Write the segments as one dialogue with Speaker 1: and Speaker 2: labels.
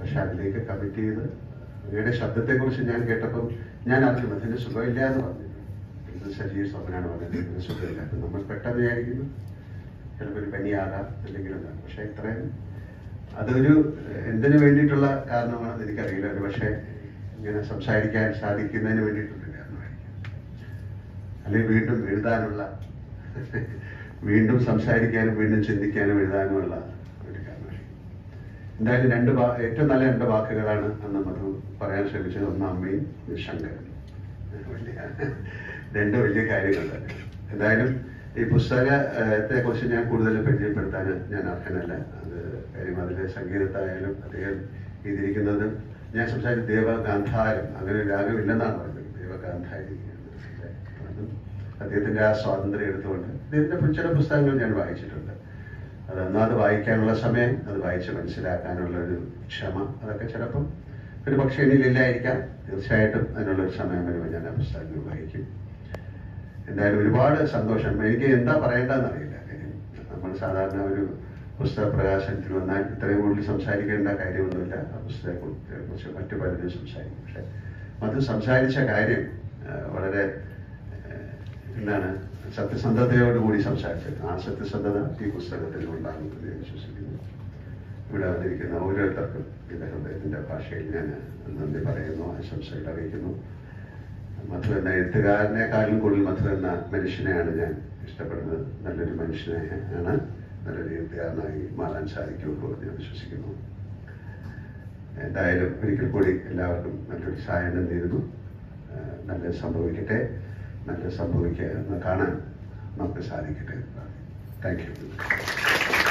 Speaker 1: പക്ഷെ അതിലേക്ക് കമ്മിറ്റ് ചെയ്ത് അങ്ങയുടെ ശബ്ദത്തെക്കുറിച്ച് ഞാൻ കേട്ടപ്പം ഞാൻ അറിഞ്ഞു അതിന് സുഖമില്ല എന്ന് പറഞ്ഞു ഇത് സജീവ് സോമനാണ് പറഞ്ഞത് ഇതിന് സുഖമില്ല അപ്പം നമ്മൾ പെട്ടെന്ന് വിചാരിക്കുന്നു ചിലപ്പോൾ ഒരു പനിയാകാം എന്തെങ്കിലും ഉണ്ടാകും പക്ഷെ ഇത്രയും അതൊരു എന്തിനു വേണ്ടിയിട്ടുള്ള കാരണമാണെന്ന് എനിക്കറിയില്ല ഒരു പക്ഷേ ഇങ്ങനെ സംസാരിക്കാൻ സാധിക്കുന്നതിന് വേണ്ടിയിട്ടുള്ള കാരണമായിരിക്കും അല്ലെങ്കിൽ വീണ്ടും എഴുതാനുള്ള വീണ്ടും സംസാരിക്കാനും വീണ്ടും ചിന്തിക്കാനും എഴുതാനുമുള്ള ഒരു കാരണമായിരിക്കും എന്തായാലും രണ്ട് വാ ഏറ്റവും നല്ല രണ്ട് വാക്കുകളാണ് അന്ന് മധു പറയാൻ ശ്രമിച്ചത് ഒന്ന് അമ്മയും ഒന്ന് ശങ്കരനും വലിയ രണ്ട് വലിയ കാര്യങ്ങൾ തന്നെ എന്തായാലും ഈ പുസ്തകത്തെ കുറിച്ച് ഞാൻ കൂടുതൽ പരിചയപ്പെടുത്താൻ ഞാൻ അർഹനല്ല അത് കാര്യം അതിലെ സംഗീതത്തായാലും അദ്ദേഹം എഴുതിയിരിക്കുന്നത് ഞാൻ സംസാരിച്ച ദേവഗാന്ധാരം അങ്ങനെ ഒരു രാഗം ഇല്ലെന്നാണ് പറഞ്ഞത് ദേവഗാന്ധാരി അതും അദ്ദേഹത്തിന്റെ ആ സ്വാതന്ത്ര്യം എടുത്തുകൊണ്ട് അദ്ദേഹത്തിന്റെ ചില പുസ്തകങ്ങൾ ഞാൻ വായിച്ചിട്ടുണ്ട് അത് ഒന്നാമത് വായിക്കാനുള്ള സമയം അത് വായിച്ച് മനസ്സിലാക്കാനുള്ള ഒരു ക്ഷമ അതൊക്കെ ചിലപ്പം ഒരു പക്ഷേ എന്നിലില്ലായിരിക്കാം തീർച്ചയായിട്ടും അതിനുള്ള ഒരു സമയം വരുമ്പോൾ ഞാൻ ആ പുസ്തകങ്ങൾ വായിക്കും എന്തായാലും ഒരുപാട് സന്തോഷം എനിക്ക് എന്താ പറയേണ്ടതെന്ന് അറിയില്ല കാര്യം നമ്മൾ സാധാരണ ഒരു പുസ്തക പ്രകാശനത്തിൽ വന്നാൽ ഇത്രയും കൂടുതൽ സംസാരിക്കേണ്ട കാര്യമൊന്നുമില്ല ആ പുസ്തകത്തെ കുറിച്ച് മറ്റു പലരും സംസാരിക്കും പക്ഷെ അത് സംസാരിച്ച കാര്യം ആ, വളരെ ആ, എന്താണ് സത്യസന്ധതയോടുകൂടി സംസാരിച്ചത് ആ സത്യസന്ധത ഈ പുസ്തകത്തിൽ ഉണ്ടാകുന്നത് ഞാൻ വിശ്വസിക്കുന്നു ഇവിടെ വന്നിരിക്കുന്ന ഓരോരുത്തർക്കും എൻ്റെ ഹൃദയത്തിൻ്റെ ഭാഷയിൽ ഞാൻ നന്ദി പറയുന്നു ആശംസകൾ അറിയിക്കുന്നു മധു എന്ന എഴുത്തുകാരനെക്കാളും കൂടുതൽ മധു എന്ന മനുഷ്യനെയാണ് ഞാൻ ഇഷ്ടപ്പെടുന്നത് നല്ലൊരു മനുഷ്യനെ ആണ് നല്ലൊരു എഴുത്തുകാരനായി മാറാൻ സാധിക്കുള്ളൂ എന്ന് ഞാൻ വിശ്വസിക്കുന്നു എന്തായാലും ഒരിക്കൽ കൂടി എല്ലാവർക്കും നല്ലൊരു സായനം നേരുന്നു ആ, നല്ലത് സംഭവിക്കട്ടെ നല്ലത് സംഭവിക്കുക കാണാൻ നമുക്ക് സാധിക്കട്ടെ താങ്ക് യു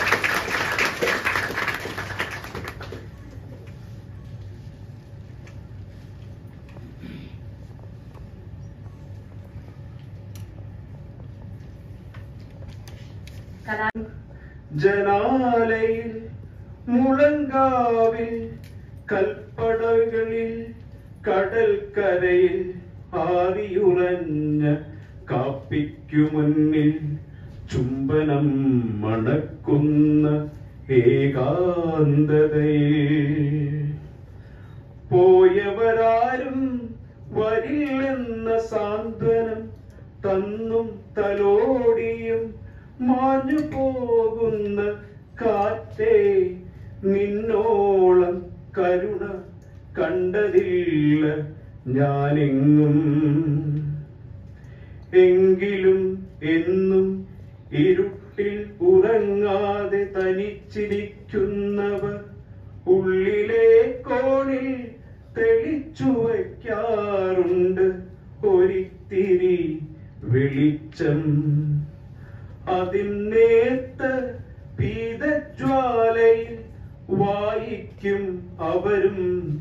Speaker 2: കലാ
Speaker 3: ജനാലയിൽ മുളങ്കാവിൽ കൽപ്പടകളിൽ കടൽക്കരയിൽ ആവിയുറഞ്ഞ കാപ്പിക്കു മുന്നിൽ ചുംബനം മണക്കുന്ന ഏകാന്തതയിൽ പോയവരാരും വരില്ലെന്ന സാന്ത്വനം തന്നും തലോടിയും മാഞ്ഞു പോകുന്ന കാറ്റേ നിന്നോളം കരുണ കണ്ടതില്ല ഞാനെങ്ങും എങ്കിലും എന്നും ഇരുട്ടിൽ ഉറങ്ങാതെ തനിച്ചിരിക്കുന്നവർ ഉള്ളിലെ കോണിൽ തെളിച്ചു വയ്ക്കാറുണ്ട് ഒരിത്തിരി വെളിച്ചം അതിന്നേത്ത പീതജ്വാലയിൽ വായിക്കും അവരും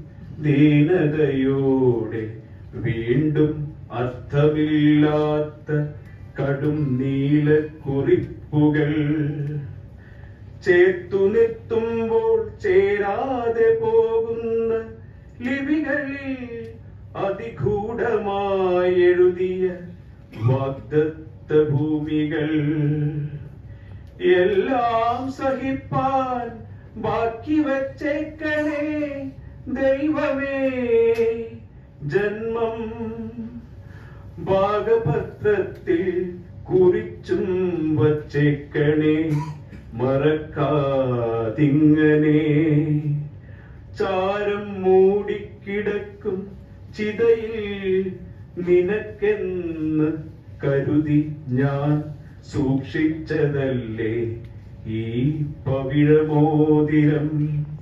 Speaker 3: ദീനതയോടെ വീണ്ടും അർത്ഥമില്ലാത്ത കടും നീലക്കുറിപ്പുകൾ ചേർത്തു നിർത്തുമ്പോൾ ചേരാതെ പോകുന്ന ലിപികളിൽ അതിഗൂഢമായി എഴുതിയ വാഗ്ദത്ത ഭൂമികൾ എല്ലാം സഹിപ്പാൻ ബാക്കി വച്ചേക്കണേ ദൈവമേ ജന്മം ഭാഗപത്രത്തിൽ കുറിച്ചും വച്ചേക്കണേ മറക്കാതിങ്ങനെ ചാരം മൂടിക്കിടക്കും ചിതയിൽ നിനക്കെന്ന് കരുതി ഞാൻ സൂക്ഷിച്ചതല്ലേ ഈ പവിഴമോതിരം